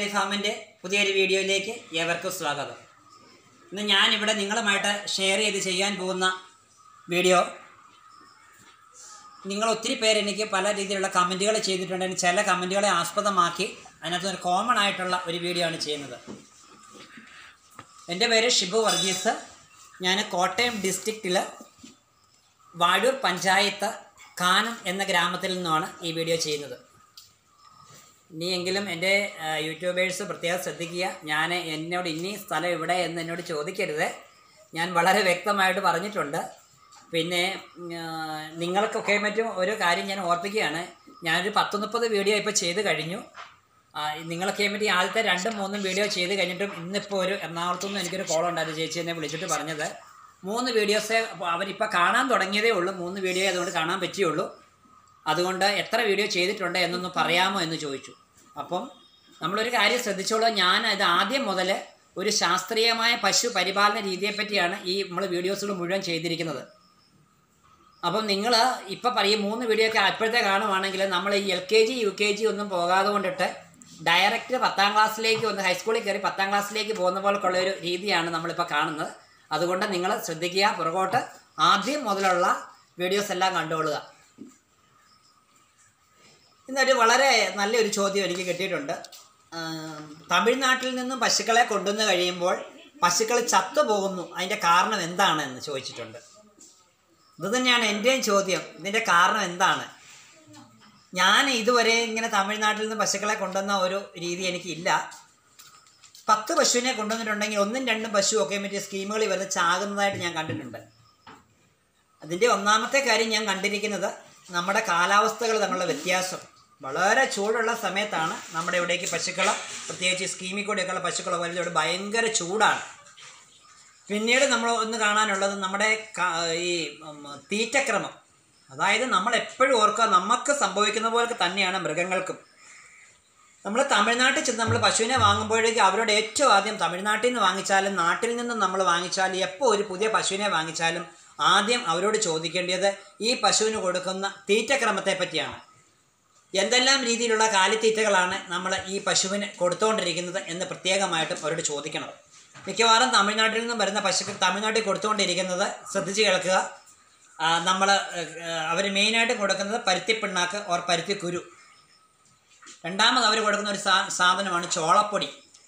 Diary ഫാമിൻ്റെ പുതിയൊരു വീഡിയോയിലേക്ക് ഏവർക്കും സ്വാഗതം ഇന്ന് ഞാനിവിടെ നിങ്ങളുമായിട്ട് ഷെയർ ചെയ്ത് ചെയ്യാൻ പോകുന്ന വീഡിയോ നിങ്ങൾ ഒത്തിരി പേര് എനിക്ക് പല രീതിയിലുള്ള കമൻറ്റുകൾ ചെയ്തിട്ടുണ്ടെങ്കിൽ ചില കമൻറ്റുകളെ ആസ്പദമാക്കി അതിനകത്ത് ഒരു കോമൺ ആയിട്ടുള്ള ഒരു വീഡിയോ ആണ് ചെയ്യുന്നത് എൻ്റെ പേര് ഷിബു വർഗീസ് ഞാൻ കോട്ടയം ഡിസ്ട്രിക്റ്റിൽ വാഴൂർ പഞ്ചായത്ത് കാനം എന്ന ഗ്രാമത്തിൽ നിന്നുമാണ് ഈ വീഡിയോ ചെയ്യുന്നത് ഇനിയെങ്കിലും എൻ്റെ ആ, യൂട്യൂബേഴ്സ് പ്രത്യേകം ശ്രദ്ധിക്കുക ഞാൻ എന്നോട് ഇനി സ്ഥലം ഇവിടെ എന്ന് എന്നോട് ചോദിക്കരുത് ഞാൻ വളരെ വ്യക്തമായിട്ട് പറഞ്ഞിട്ടുണ്ട് പിന്നെ ഉം, ആ, നിങ്ങൾക്കൊക്കെ മറ്റും ഒരു കാര്യം ഞാൻ ഓർപ്പിക്കുകയാണ് ഞാനൊരു പത്ത് മുപ്പത് വീഡിയോ ഇപ്പോൾ ചെയ്ത് കഴിഞ്ഞു ആ, നിങ്ങളൊക്കെ പറ്റി ആദ്യത്തെ രണ്ടും മൂന്നും വീഡിയോ ചെയ്ത് കഴിഞ്ഞിട്ടും ഇന്നിപ്പോൾ ഒരു എറണാകുളത്തു നിന്ന് എനിക്കൊരു കോൾ ഉണ്ടായിരുന്നു ചേച്ചി എന്നെ വിളിച്ചിട്ട് പറഞ്ഞത് മൂന്ന് വീഡിയോസേ അവരിപ്പോൾ കാണാൻ തുടങ്ങിയതേ ഉള്ളൂ മൂന്ന് വീഡിയോ അതുകൊണ്ട് കാണാൻ പറ്റിയുള്ളൂ അതുകൊണ്ട് എത്ര വീഡിയോ ചെയ്തിട്ടുണ്ട് എന്നൊന്ന് പറയാമോ എന്ന് ചോദിച്ചു അപ്പം നമ്മളൊരു കാര്യം ശ്രദ്ധിച്ചോളൂ ഞാൻ ഇത് ആദ്യം മുതൽ ഒരു ശാസ്ത്രീയമായ പശു പരിപാലന രീതിയെപ്പറ്റിയാണ് ഈ നമ്മൾ വീഡിയോസുകൾ മുഴുവൻ ചെയ്തിരിക്കുന്നത് അപ്പം നിങ്ങൾ ഇപ്പം പറയും മൂന്ന് വീഡിയോ ഒക്കെ അപ്പോഴത്തെ കാണുവാണെങ്കിൽ നമ്മൾ ഈ L K G U K G ഒന്നും പോകാതെ കൊണ്ടിട്ട് ഡയറക്റ്റ് പത്താം ക്ലാസ്സിലേക്ക് ഒന്ന് ഹൈസ്കൂളിൽ കയറി പത്താം ക്ലാസ്സിലേക്ക് പോകുന്ന പോലൊക്കെയുള്ള ഒരു രീതിയാണ് നമ്മളിപ്പോൾ കാണുന്നത് അതുകൊണ്ട് നിങ്ങൾ ശ്രദ്ധിക്കുക പുറകോട്ട് ആദ്യം മുതലുള്ള വീഡിയോസ് എല്ലാം കണ്ടുകൊള്ളുക ഇന്നൊരു വളരെ നല്ലൊരു ചോദ്യം എനിക്ക് കിട്ടിയിട്ടുണ്ട് ആം, തമിഴ്നാട്ടിൽ നിന്നും പശുക്കളെ കൊണ്ടുവന്ന് കഴിയുമ്പോൾ പശുക്കൾ ചത്തുപോകുന്നു അതിൻ്റെ കാരണം എന്താണ് എന്ന് ചോദിച്ചിട്ടുണ്ട് ഇത് തന്നെയാണ് എൻ്റെയും ചോദ്യം ഇതിൻ്റെ കാരണം എന്താണ് ഞാൻ ഇതുവരെ ഇങ്ങനെ തമിഴ്നാട്ടിൽ നിന്ന് പശുക്കളെ കൊണ്ടുവന്ന ഒരു രീതി എനിക്കില്ല പത്ത് പശുവിനെ കൊണ്ടുവന്നിട്ടുണ്ടെങ്കിൽ ഒന്നും രണ്ടും പശു ഒക്കെ മറ്റേ സ്കീമുകളിൽ വരുന്ന ചാകുന്നതായിട്ട് ഞാൻ കണ്ടിട്ടുണ്ട് അതിൻ്റെ ഒന്നാമത്തെ കാര്യം ഞാൻ കണ്ടിരിക്കുന്നത് നമ്മുടെ കാലാവസ്ഥകൾ തമ്മിലുള്ള വ്യത്യാസം വളരെ ചൂടുള്ള സമയത്താണ് നമ്മുടെ ഇവിടേക്ക് പശുക്കൾ പ്രത്യേകിച്ച് സ്കീമിൽ കൂടെയൊക്കെയുള്ള പശുക്കൾ വരുന്നത് ഇവിടെ ഭയങ്കര ചൂടാണ് പിന്നീട് നമ്മൾ ഒന്ന് കാണാനുള്ളത് നമ്മുടെ ക- ഈ ഉം, തീറ്റക്രമം അതായത് നമ്മൾ എപ്പോഴും ഓർക്കുക നമുക്ക് സംഭവിക്കുന്ന പോലെ തന്നെയാണ് മൃഗങ്ങൾക്കും നമ്മൾ തമിഴ്നാട്ടിൽ ചെന്ന് നമ്മൾ പശുവിനെ വാങ്ങുമ്പോഴേക്ക് അവരോട് ഏറ്റവും ആദ്യം തമിഴ്നാട്ടിൽ നിന്ന് വാങ്ങിച്ചാലും നാട്ടിൽ നിന്നും നമ്മൾ വാങ്ങിച്ചാലും എപ്പോൾ ഒരു പുതിയ പശുവിനെ വാങ്ങിച്ചാലും ആദ്യം അവരോട് ചോദിക്കേണ്ടത് ഈ പശുവിന് കൊടുക്കുന്ന തീറ്റക്രമത്തെ പറ്റിയാണ് എന്തെല്ലാം രീതിയിലുള്ള കാലിത്തീറ്റകളാണ് നമ്മൾ ഈ പശുവിന് കൊടുത്തുകൊണ്ടിരിക്കുന്നത് എന്ന് പ്രത്യേകമായിട്ടും അവരോട് ചോദിക്കണം മിക്കവാറും തമിഴ്നാട്ടിൽ നിന്നും വരുന്ന പശുക്കൾ തമിഴ്നാട്ടിൽ കൊടുത്തുകൊണ്ടിരിക്കുന്നത് ശ്രദ്ധിച്ച് കേൾക്കുക നമ്മൾ അവർ മെയിനായിട്ട് കൊടുക്കുന്നത് പരുത്തി പിണ്ണാക്ക് ഓർ പരുത്തി കുരു രണ്ടാമത് അവർ കൊടുക്കുന്ന ഒരു സാ സാധനമാണ് ചോളപ്പൊടി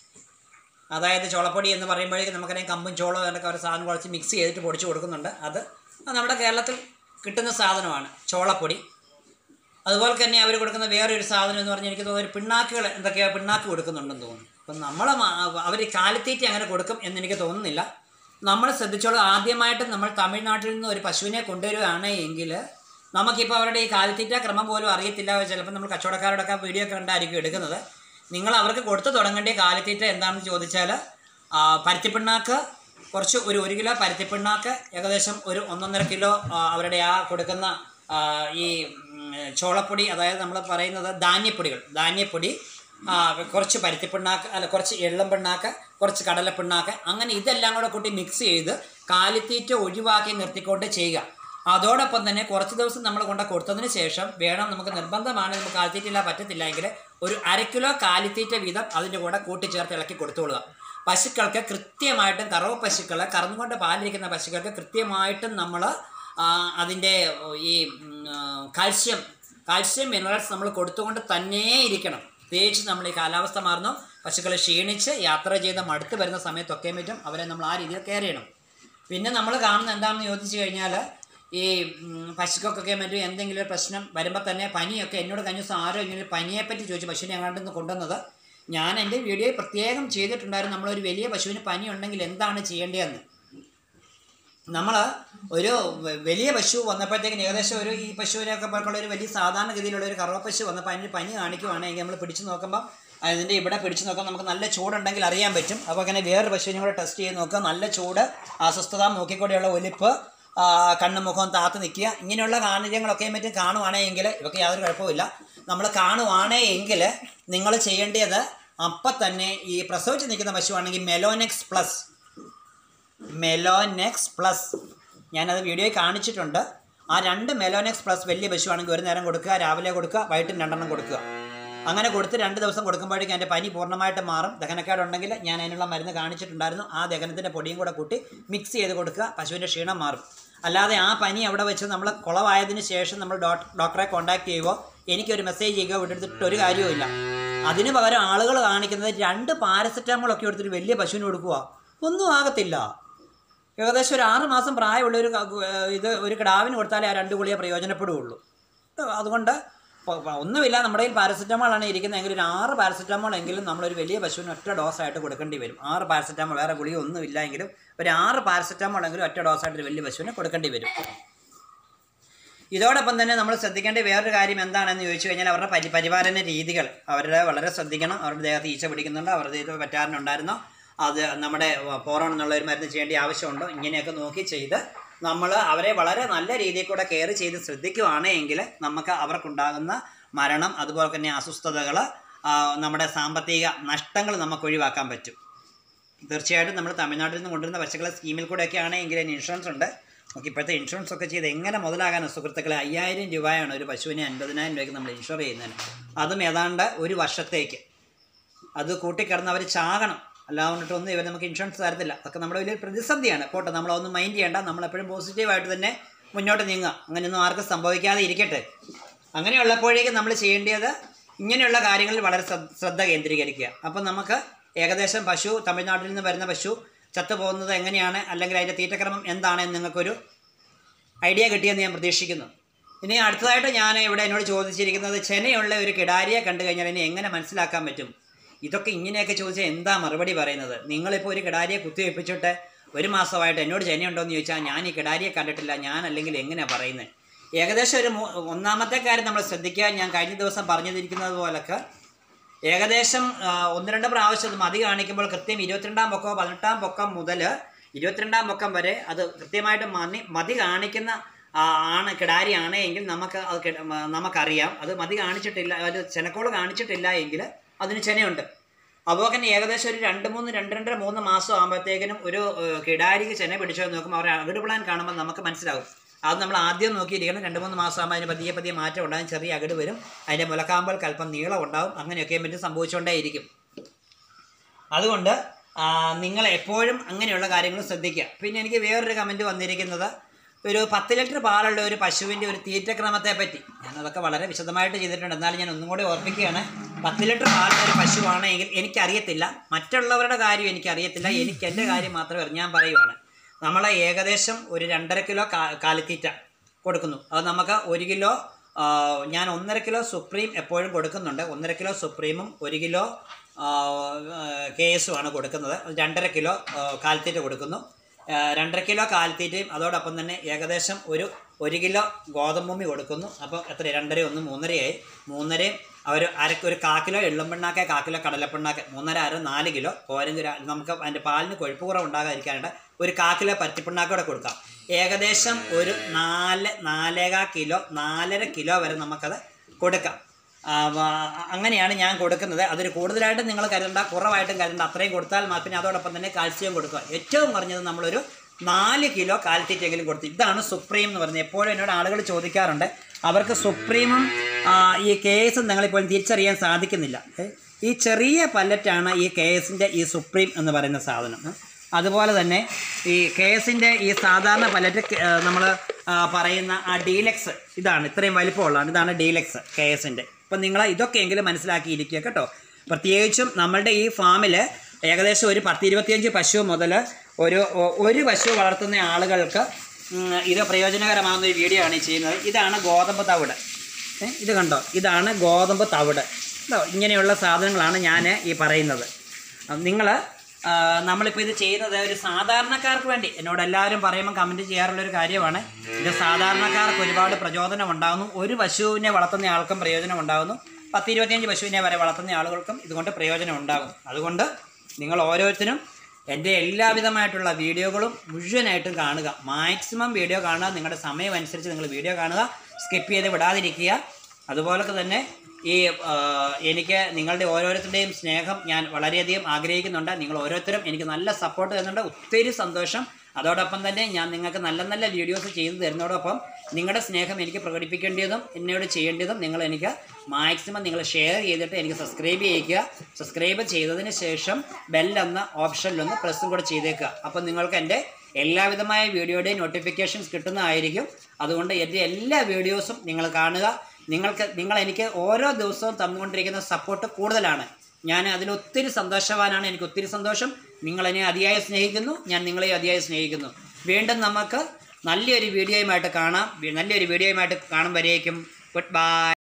അതായത് ചോളപ്പൊടി എന്ന് പറയുമ്പോഴേക്കും നമുക്കറിയാം കമ്പും ചോളവും എന്നൊക്കെ ഒരു സാധനം കുറച്ച് മിക്സ് ചെയ്തിട്ട് പൊടിച്ച് കൊടുക്കുന്നുണ്ട് അത് അത് നമ്മുടെ കേരളത്തിൽ കിട്ടുന്ന സാധനമാണ് ചോളപ്പൊടി അതുപോലെ തന്നെ അവർ കൊടുക്കുന്ന വേറെ ഒരു സാധനം എന്ന് പറഞ്ഞാൽ എനിക്ക് തോന്നുന്നു ഒരു പിണ്ണാക്കുകൾ എന്തൊക്കെയോ പിണ്ണാക്ക് കൊടുക്കുന്നുണ്ടെന്ന് തോന്നുന്നു അപ്പം നമ്മൾ അവർ കാലിത്തീറ്റ അങ്ങനെ കൊടുക്കും എന്ന് എനിക്ക് തോന്നുന്നില്ല നമ്മൾ ശ്രദ്ധിച്ചോളൂ ആദ്യമായിട്ട് നമ്മൾ തമിഴ്നാട്ടിൽ നിന്ന് ഒരു പശുവിനെ കൊണ്ടുവരികയാണ് എങ്കിൽ നമുക്കിപ്പോൾ അവരുടെ ഈ കാലിത്തീറ്റ ക്രമം പോലും അറിയത്തില്ല ചിലപ്പോൾ നമ്മൾ കച്ചവടക്കാരോടൊക്കെ വീഡിയോ ഒക്കെ കണ്ടായിരിക്കും എടുക്കുന്നത് നിങ്ങൾ അവർക്ക് കൊടുത്തു തുടങ്ങേണ്ട കാലിത്തീറ്റ എന്താണെന്ന് ചോദിച്ചാൽ ആ, പരുത്തിപ്പിണ്ണാക്ക് കുറച്ച് ഒരു ഒരു കിലോ പരുത്തിപ്പിണ്ണാക്ക് ഏകദേശം ഒരു ഒന്നൊന്നര കിലോ ആ, അവരുടെ ആ കൊടുക്കുന്ന ആ, ഈ ഉം, ചോളപ്പൊടി അതായത് നമ്മൾ പറയുന്നത് ധാന്യപ്പൊടികൾ ധാന്യപ്പൊടി ആ, കുറച്ച് പരുത്തിപ്പിണ്ണാക്ക് അല്ല കുറച്ച് എള്ളം പിണ്ണാക്ക് കുറച്ച് കടലപ്പിണ്ണാക്ക് അങ്ങനെ ഇതെല്ലാം കൂടെ കൂട്ടി മിക്സ് ചെയ്ത് കാലിത്തീറ്റ ഒഴിവാക്കി നിർത്തിക്കൊണ്ട് ചെയ്യുക അതോടൊപ്പം തന്നെ കുറച്ച് ദിവസം നമ്മൾ കൊണ്ട് കൊടുത്തതിന് ശേഷം വേണം നമുക്ക് നിർബന്ധമാണ് നമുക്ക് കാലിത്തീറ്റ പറ്റത്തില്ല എങ്കിൽ ഒരു അര കിലോ കാലിത്തീറ്റ വീതം അതിൻ്റെ കൂടെ കൂട്ടിച്ചേർത്ത് ഇളക്കി കൊടുത്തുകൊള്ളുക പശുക്കൾക്ക് കൃത്യമായിട്ടും കറവ് പശുക്കൾ കറന്നുകൊണ്ട് പാലിരിക്കുന്ന പശുക്കൾക്ക് കൃത്യമായിട്ടും നമ്മൾ അതിൻ്റെ ഈ ഉം, ആ, കാൽസ്യം കാൽസ്യം മിനറൽസ് നമ്മൾ കൊടുത്തുകൊണ്ട് തന്നെ ഇരിക്കണം പ്രത്യേകിച്ച് നമ്മൾ ഈ കാലാവസ്ഥ മാറുന്നു പശുക്കൾ ക്ഷീണിച്ച് യാത്ര ചെയ്ത് മടുത്ത് വരുന്ന സമയത്തൊക്കെ പറ്റും അവരെ നമ്മൾ ആ രീതിയിൽ കെയർ ചെയ്യണം പിന്നെ നമ്മൾ കാണുന്ന എന്താണെന്ന് ചോദിച്ചു കഴിഞ്ഞാൽ ഈ ഉം, പശുക്കൾക്കൊക്കെ മറ്റും എന്തെങ്കിലും ഒരു പ്രശ്നം വരുമ്പോൾ തന്നെ പനിയൊക്കെ എന്നോട് കഴിഞ്ഞ ദിവസം ആരോ ഇങ്ങനെ പനിയെപ്പറ്റി ചോദിച്ചു പശുവിനെ അങ്ങോട്ട് നിന്ന് കൊണ്ടുവന്നത് ഞാൻ എൻ്റെ വീഡിയോയിൽ പ്രത്യേകം ചെയ്തിട്ടുണ്ടായിരുന്നു നമ്മളൊരു വലിയ പശുവിന് പനി ഉണ്ടെങ്കിൽ എന്താണ് ചെയ്യേണ്ടതെന്ന് നമ്മൾ ഒരു വ- വലിയ പശു വന്നപ്പോഴത്തേക്കിന് ഏകദേശം ഒരു ഈ പശുവിനൊക്കെ പോലുള്ള ഒരു വലിയ സാധാരണഗതിയിലുള്ള ഒരു കറവ പശു വന്നപ്പോൾ അതിന് പനി കാണിക്കുവാണെങ്കിൽ നമ്മൾ പിടിച്ചു നോക്കുമ്പോൾ അതിൻ്റെ ഇവിടെ പിടിച്ചു നോക്കുമ്പോൾ നമുക്ക് നല്ല ചൂടുണ്ടെങ്കിൽ അറിയാൻ പറ്റും അപ്പോൾ അങ്ങനെ വേറൊരു പശുവിനെ കൂടെ ടെസ്റ്റ് ചെയ്ത് നോക്കുക നല്ല ചൂട് അസ്വസ്ഥത മൂക്കിക്കൂടെയുള്ള ഒലിപ്പ് ആ, കണ്ണും മുഖവും താത്ത് നിൽക്കുക ഇങ്ങനെയുള്ള കാര്യങ്ങളൊക്കെ മറ്റും കാണുവാണെങ്കിൽ ഇവർക്ക് യാതൊരു കുഴപ്പമില്ല നമ്മൾ കാണുവാണെങ്കിൽ നിങ്ങൾ ചെയ്യേണ്ടത് അപ്പം തന്നെ ഈ പ്രസവിച്ച് നിൽക്കുന്ന പശുവാണെങ്കിൽ മെലോനെക്സ് പ്ലസ് മെലോനെക്സ് പ്ലസ് ഞാനത് വീഡിയോയിൽ കാണിച്ചിട്ടുണ്ട് ആ രണ്ട് മെലോനെക്സ് പ്ലസ് വലിയ പശുവാണെങ്കിൽ ഒരു നേരം കൊടുക്കുക രാവിലെ കൊടുക്കുക വൈകിട്ടും രണ്ടെണ്ണം കൊടുക്കുക അങ്ങനെ കൊടുത്ത് രണ്ട് ദിവസം കൊടുക്കുമ്പോഴേക്കും എൻ്റെ പനി പൂർണ്ണമായിട്ട് മാറും ദഹനക്കേടുണ്ടെങ്കിൽ ഞാൻ അതിനുള്ള മരുന്ന് കാണിച്ചിട്ടുണ്ടായിരുന്നു ആ ദഹനത്തിൻ്റെ പൊടിയും കൂടെ കൂട്ടി മിക്സ് ചെയ്ത് കൊടുക്കുക പശുവിൻ്റെ ക്ഷീണം മാറും അല്ലാതെ ആ പനി അവിടെ വെച്ച് നമ്മൾ കുളവായതിനു ശേഷം നമ്മൾ ഡോക്ടർ ഡോക്ടറെ കോൺടാക്ട് ചെയ്യുമോ എനിക്കൊരു മെസ്സേജ് ചെയ്യുകയോ വിട്ടെടുത്തിട്ട് ഒരു കാര്യവുമില്ല അതിന് പകരം ആളുകൾ കാണിക്കുന്നത് രണ്ട് പാരസെറ്റാമോൾ ഒക്കെ എടുത്തിട്ട് വലിയ പശുവിന് കൊടുക്കുക ഒന്നും ആകത്തില്ല ഏകദേശം ഒരു ആറ് മാസം പ്രായമുള്ള ഒരു ക- ഏർ ഇത് ഒരു കിടാവിന് കൊടുത്താലേ ആ രണ്ട് ഗുളിയെ പ്രയോജനപ്പെടുകയുള്ളൂ അതുകൊണ്ട് പ- പ- ഒന്നുമില്ല നമ്മുടെ കയ്യിൽ പാരസെറ്റമോളാണ് ഇരിക്കുന്നതെങ്കിൽ ഒരു ആറ് പാരസെറ്റമോൾ എങ്കിലും നമ്മളൊരു വലിയ പശുവിന് ഒറ്റ ഡോസായിട്ട് കൊടുക്കേണ്ടി വരും ആറ് പാരസെറ്റമോൾ വേറെ ഗുളിക ഒന്നുമില്ല എങ്കിലും ഒരു ആറ് പാരസെറ്റമോൾ എങ്കിലും ഒറ്റ ഡോസായിട്ട് ഒരു വലിയ പശുവിന് കൊടുക്കേണ്ടി വരും ഇതോടൊപ്പം തന്നെ നമ്മൾ ശ്രദ്ധിക്കേണ്ട വേറൊരു കാര്യം എന്താണെന്ന് ചോദിച്ചു കഴിഞ്ഞാൽ അവരുടെ പരി പരിപാലന രീതികൾ അവരുടെ വളരെ ശ്രദ്ധിക്കണം അവരുടെ ദേഹത്ത് ഈച്ച പിടിക്കുന്നുണ്ട് അവരുടെ ഇത് പറ്റാറുണ്ടായിരുന്നോ അത് നമ്മുടെ പോറോൺ എന്നുള്ള ഒരു മരുന്ന് ചെയ്യേണ്ട ആവശ്യമുണ്ടോ ഇങ്ങനെയൊക്കെ നോക്കി ചെയ്ത് നമ്മൾ അവരെ വളരെ നല്ല രീതിയിൽ കൂടെ കെയർ ചെയ്ത് ശ്രദ്ധിക്കുകയാണെങ്കിൽ നമുക്ക് അവർക്കുണ്ടാകുന്ന മരണം അതുപോലെ തന്നെ അസ്വസ്ഥതകൾ നമ്മുടെ സാമ്പത്തിക നഷ്ടങ്ങൾ നമുക്ക് ഒഴിവാക്കാൻ പറ്റും തീർച്ചയായിട്ടും നമ്മൾ തമിഴ്നാട്ടിൽ നിന്ന് കൊണ്ടുവരുന്ന പശുക്കളെ സ്കീമിൽ കൂടെയൊക്കെ ആണെങ്കിൽ അതിന് ഇൻഷുറൻസ് ഉണ്ട് നമുക്ക് ഇപ്പോഴത്തെ ഇൻഷുറൻസ് ഒക്കെ ചെയ്ത് എങ്ങനെ മുതലാകാനോ സുഹൃത്തുക്കളെ അയ്യായിരം രൂപയാണ് ഒരു പശുവിനെ അൻപതിനായിരം രൂപയ്ക്ക് നമ്മൾ ഇൻഷുർ ചെയ്യുന്നതിന് അതും ഏതാണ്ട് ഒരു വർഷത്തേക്ക് അത് കൂട്ടിക്കിടന്ന് അവർ ചാകണം അല്ലാതെ ഇവർ നമുക്ക് ഇൻഷുറൻസ് തരത്തില്ല അതൊക്കെ നമ്മുടെ വലിയൊരു പ്രതിസന്ധിയാണ് പോട്ടെ നമ്മളൊന്നും മൈൻഡ് ചെയ്യേണ്ട നമ്മളെപ്പോഴും പോസിറ്റീവായിട്ട് തന്നെ മുന്നോട്ട് നീങ്ങുക അങ്ങനെയൊന്നും ആർക്കും സംഭവിക്കാതെ ഇരിക്കട്ടെ അങ്ങനെയുള്ളപ്പോഴേക്കും നമ്മൾ ചെയ്യേണ്ടത് ഇങ്ങനെയുള്ള കാര്യങ്ങളിൽ വളരെ ശ്രദ്ധ- ശ്രദ്ധ കേന്ദ്രീകരിക്കുക അപ്പം നമുക്ക് ഏകദേശം പശു തമിഴ്നാട്ടിൽ നിന്ന് വരുന്ന പശു ചത്തുപോകുന്നത് എങ്ങനെയാണ് അല്ലെങ്കിൽ അതിൻ്റെ തീറ്റക്രമം എന്താണെന്ന് നിങ്ങൾക്കൊരു ഐഡിയ കിട്ടിയെന്ന് ഞാൻ പ്രതീക്ഷിക്കുന്നു ഇനി അടുത്തതായിട്ട് ഞാൻ ഇവിടെ എന്നോട് ചോദിച്ചിരിക്കുന്നത് ചെനയുള്ള ഒരു കിടാരിയെ കണ്ടു കഴിഞ്ഞാൽ എന്നെ എങ്ങനെ മനസ്സിലാക്കാൻ പറ്റും ഇതൊക്കെ ഇങ്ങനെയൊക്കെ ചോദിച്ചാൽ എന്താ മറുപടി പറയുന്നത് നിങ്ങളിപ്പോൾ ഒരു കിടാരിയെ കുത്തിവെപ്പിച്ചിട്ട് ഒരു മാസമായിട്ട് എന്നോട് ചെനയുണ്ടോ എന്ന് ചോദിച്ചാൽ ഞാൻ ഈ കിടാരിയെ കണ്ടിട്ടില്ല ഞാൻ അല്ലെങ്കിൽ എങ്ങനെയാണ് പറയുന്നത് ഏകദേശം ഒരു മൂ- ഒന്നാമത്തെ കാര്യം നമ്മൾ ശ്രദ്ധിക്കുക ഞാൻ കഴിഞ്ഞ ദിവസം പറഞ്ഞിരിക്കുന്നത് പോലൊക്കെ ഏകദേശം ആ, ഒന്ന് രണ്ട് പ്രാവശ്യം അത് മതി കാണിക്കുമ്പോൾ കൃത്യം ഇരുപത്തിരണ്ടാം പൊക്കമോ പതിനെട്ടാം പൊക്കം മുതൽ ഇരുപത്തിരണ്ടാം പൊക്കം വരെ അത് കൃത്യമായിട്ട് മതി മതി കാണിക്കുന്ന ആ, ആണ് കിടാരി ആണ് എങ്കിൽ നമുക്ക് അത് കിട- മ- നമുക്കറിയാം അത് മതി കാണിച്ചിട്ടില്ല അത് ചെനക്കോള് കാണിച്ചിട്ടില്ല എങ്കിൽ അതിന് ചെനയുണ്ട് അപ്പോൾ തന്നെ ഏകദേശം ഒരു രണ്ട് മൂന്ന് രണ്ട് രണ്ടര മൂന്ന് മാസം ആകുമ്പോഴത്തേക്കിനും ഒരു ഏഹ്, കിടാരിക്ക് ചെന പിടിച്ചോ എന്ന് നോക്കുമ്പോൾ അവരെ അകിട് പ്ലാൻ കാണുമ്പോൾ നമുക്ക് മനസ്സിലാവും അത് നമ്മൾ ആദ്യം നോക്കിയിരിക്കണം രണ്ട് മൂന്ന് മാസം ആകുമ്പോൾ അതിന് പതിയെ പതിയെ മാറ്റം ഉണ്ടാകും ചെറിയ അകിട് വരും അതിൻ്റെ മുലക്കാമ്പൽ കൽപ്പം നീളം ഉണ്ടാവും അങ്ങനെയൊക്കെ മറ്റും സംഭവിച്ചുകൊണ്ടേയിരിക്കും അതുകൊണ്ട് ആ, നിങ്ങൾ എപ്പോഴും അങ്ങനെയുള്ള കാര്യങ്ങൾ ശ്രദ്ധിക്കുക പിന്നെ എനിക്ക് വേറൊരു കമൻറ്റ് വന്നിരിക്കുന്നത് ഒരു പത്ത് ലിറ്റർ പാലുള്ള ഒരു പശുവിൻ്റെ ഒരു തീറ്റക്രമത്തെ പറ്റി ഞാനതൊക്കെ വളരെ വിശദമായിട്ട് ചെയ്തിട്ടുണ്ട് എന്നാലും ഞാൻ ഒന്നും കൂടി ഓർപ്പിക്കുകയാണ് പത്ത് ലിറ്റർ പാലുള്ള ഒരു പശുവാണെങ്കിൽ എനിക്കറിയത്തില്ല മറ്റുള്ളവരുടെ കാര്യം എനിക്കറിയത്തില്ല എനിക്ക് എൻ്റെ കാര്യം മാത്രമേ അറിയാം. ഞാൻ പറയുവാണ് നമ്മൾ ഏകദേശം ഒരു രണ്ടര കിലോ കാ കാലിത്തീറ്റ കൊടുക്കുന്നു അത് നമുക്ക് ഒരു കിലോ ആ, ഞാൻ ഒന്നര കിലോ സുപ്രീം എപ്പോഴും കൊടുക്കുന്നുണ്ട് ഒന്നര കിലോ സുപ്രീമും ഒരു കിലോ കെ എസും ആണ് കൊടുക്കുന്നത് അത് രണ്ടര കിലോ ആ, കാലിത്തീറ്റ കൊടുക്കുന്നു ആ, രണ്ടര കിലോ കാലിത്തീറ്റയും അതോടൊപ്പം തന്നെ ഏകദേശം ഒരു ഒരു കിലോ ഗോതമ്പുമ്മി കൊടുക്കുന്നു അപ്പോൾ എത്ര രണ്ടര ഒന്ന് മൂന്നരയായി മൂന്നരയും അവർ അരക്ക് ഒരു കാ കിലോ എള്ളുംപിണ്ണാക്ക് കാ കിലോ കടലപ്പിണ്ണാക്ക് മൂന്നര അര നാല് കിലോ പോരെങ്കിൽ ഒരു- നമുക്ക് അതിൻ്റെ പാലിന് കൊഴുപ്പ് കുറവ് ഉണ്ടാകാതിരിക്കാനായിട്ട് ഒരു കാ കിലോ പരുത്തിപ്പിണ്ണാക്കൂടെ കൊടുക്കാം ഏകദേശം ഒരു നാല് നാലേകാ കിലോ നാലര കിലോ വരെ നമുക്കത് കൊടുക്കാം ആ, വ- അങ്ങനെയാണ് ഞാൻ കൊടുക്കുന്നത് അതിൽ കൂടുതലായിട്ടും നിങ്ങൾ കരുതണ്ട കുറവായിട്ടും കരുതണ്ട അത്രയും കൊടുത്താൽ മാത്രം പിന്നെ അതോടൊപ്പം തന്നെ കാൽസ്യം കൊടുക്കുക ഏറ്റവും കുറഞ്ഞത് നമ്മളൊരു നാല് കിലോ കാൽത്തീറ്റെങ്കിലും കൊടുത്തു ഇതാണ് സുപ്രീം എന്ന് പറയുന്നത് എപ്പോഴും എന്നോട് ആളുകൾ ചോദിക്കാറുണ്ട് അവർക്ക് സുപ്രീമും ആ, ഈ കേസും നിങ്ങളിപ്പോൾ തിരിച്ചറിയാൻ സാധിക്കുന്നില്ല ഏ, ഈ ചെറിയ പല്ലറ്റാണ് ഈ കേസിൻ്റെ ഈ സുപ്രീം എന്ന് പറയുന്ന സാധനം ഏ. അതുപോലെ തന്നെ ഈ കേസിൻ്റെ ഈ സാധാരണ പലറ്റ് നമ്മൾ പറയുന്ന ആ ഡീലക്സ് ഇതാണ് ഇത്രയും വലിപ്പമുള്ളതാണ് ഇതാണ് ഡീലക്സ് കെ എസിൻ്റെ അപ്പം നിങ്ങൾ ഇതൊക്കെയെങ്കിലും മനസ്സിലാക്കിയിരിക്കുക കേട്ടോ പ്രത്യേകിച്ചും നമ്മളുടെ ഈ ഫാമിൽ ഏകദേശം ഒരു പത്ത് ഇരുപത്തിയഞ്ച് പശു മുതൽ ഒരു ഒ- ഒരു പശു വളർത്തുന്ന ആളുകൾക്ക് ഉം, ഇത് പ്രയോജനകരമാകുന്ന ഒരു വീഡിയോ ആണ് ഈ ചെയ്യുന്നത് ഇതാണ് ഗോതമ്പ് തവിട് ഏ, ഇത് കണ്ടോ ഇതാണ് ഗോതമ്പ് തവിട് കേട്ടോ ഇങ്ങനെയുള്ള സാധനങ്ങളാണ് ഞാൻ ഈ പറയുന്നത് നിങ്ങൾ നമ്മളിപ്പോൾ ഇത് ചെയ്യുന്നത് ഒരു സാധാരണക്കാർക്ക് വേണ്ടി എന്നോട് എല്ലാവരും പറയുമ്പോൾ കമൻറ്റ് ചെയ്യാറുള്ള ഒരു കാര്യമാണ് ഇത് സാധാരണക്കാർക്ക് ഒരുപാട് പ്രചോദനം ഉണ്ടാകുന്നു ഒരു പശുവിനെ വളർത്തുന്ന ആൾക്കും പ്രയോജനം ഉണ്ടാകുന്നു പത്ത് ഇരുപത്തിയഞ്ച് പശുവിനെ വരെ വളർത്തുന്ന ആളുകൾക്കും ഇതുകൊണ്ട് പ്രയോജനം ഉണ്ടാകും അതുകൊണ്ട് നിങ്ങൾ ഓരോരുത്തരും എൻ്റെ എല്ലാവിധമായിട്ടുള്ള വീഡിയോകളും മുഴുവനായിട്ടും കാണുക മാക്സിമം വീഡിയോ കാണുക നിങ്ങളുടെ സമയം അനുസരിച്ച് നിങ്ങൾ വീഡിയോ കാണുക സ്കിപ്പ് ചെയ്ത് വിടാതിരിക്കുക അതുപോലെ തന്നെ ഈ ആ, എനിക്ക് നിങ്ങളുടെ ഓരോരുത്തരുടെയും സ്നേഹം ഞാൻ വളരെയധികം ആഗ്രഹിക്കുന്നുണ്ട് നിങ്ങൾ ഓരോരുത്തരും എനിക്ക് നല്ല സപ്പോർട്ട് തരുന്നുണ്ട് ഒത്തിരി സന്തോഷം അതോടൊപ്പം തന്നെ ഞാൻ നിങ്ങൾക്ക് നല്ല നല്ല വീഡിയോസ് ചെയ്തു തരുന്നതോടൊപ്പം നിങ്ങളുടെ സ്നേഹം എനിക്ക് പ്രകടിപ്പിക്കേണ്ടതും എന്നോട് ചെയ്യേണ്ടതും നിങ്ങൾ എനിക്ക് മാക്സിമം നിങ്ങൾ ഷെയർ ചെയ്തിട്ട് എനിക്ക് സബ്സ്ക്രൈബ് ചെയ്യിക്കുക സബ്സ്ക്രൈബ് ചെയ്തതിന് ശേഷം ബെല്ലെന്ന ഓപ്ഷനിലൊന്ന് പ്രസ്സും കൂടെ ചെയ്തേക്കുക അപ്പോൾ നിങ്ങൾക്ക് എൻ്റെ എല്ലാവിധമായ വീഡിയോയുടെയും നോട്ടിഫിക്കേഷൻസ് കിട്ടുന്നതായിരിക്കും അതുകൊണ്ട് എൻ്റെ എല്ലാ വീഡിയോസും നിങ്ങൾ കാണുക നിങ്ങൾക്ക് നിങ്ങൾ എനിക്ക് ഓരോ ദിവസവും തന്നുകൊണ്ടിരിക്കുന്ന സപ്പോർട്ട് കൂടുതലാണ് ഞാൻ അതിൽ ഒത്തിരി സന്തോഷവാനാണ് എനിക്ക് ഒത്തിരി സന്തോഷം നിങ്ങളെന്നെ അതിയായി സ്നേഹിക്കുന്നു ഞാൻ നിങ്ങളെ അതിയായി സ്നേഹിക്കുന്നു വീണ്ടും നമുക്ക് നല്ലൊരു വീഡിയോയുമായിട്ട് കാണാം നല്ലൊരു വീഡിയോയുമായിട്ട് കാണും വരേക്കും ഗുഡ് ബൈ